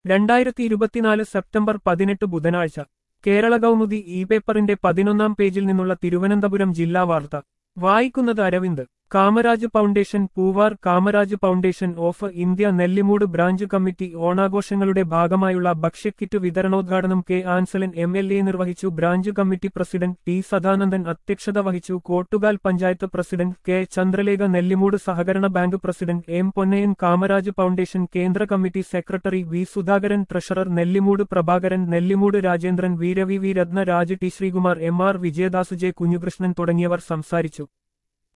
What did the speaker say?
രണ്ടായിരത്തി ഇരുപത്തിനാല് സെപ്റ്റംബർ പതിനെട്ട് ബുധനാഴ്ച കേരള കൗമുദി ഇ പേപ്പറിന്റെ പതിനൊന്നാം പേജിൽ നിന്നുള്ള തിരുവനന്തപുരം ജില്ലാ വാർത്ത വായിക്കുന്നത് Aravind Kamaraj foundation Poovar Kamaraj foundation of India Nellimoodu branch committee ഓണാഘോഷങ്ങളുടെ ഭാഗമായുള്ള ഭക്ഷ്യക്കിറ്റ് വിതരണോദ്ഘാടനം K Ansalan M L A നിർവഹിച്ചു branch committee president T Sadanandan അധ്യക്ഷത വഹിച്ചു കോട്ടുകാൽ പഞ്ചായത്ത് പ്രസിഡന്റ് കെ ചന്ദ്രലേഖ നെല്ലിമൂട് സഹകരണ bank president M Ponnayan Kamaraj foundation കേന്ദ്ര committee secretary V Sudhakaran treasurer Nellimoodu Prabhakaran Nellimoodu Rajendran V Ravi V Ratnaraj T Sreekumar M R Vijayadas J Kunjukrishnan തുടങ്ങിയവർ സംസാരിച്ചു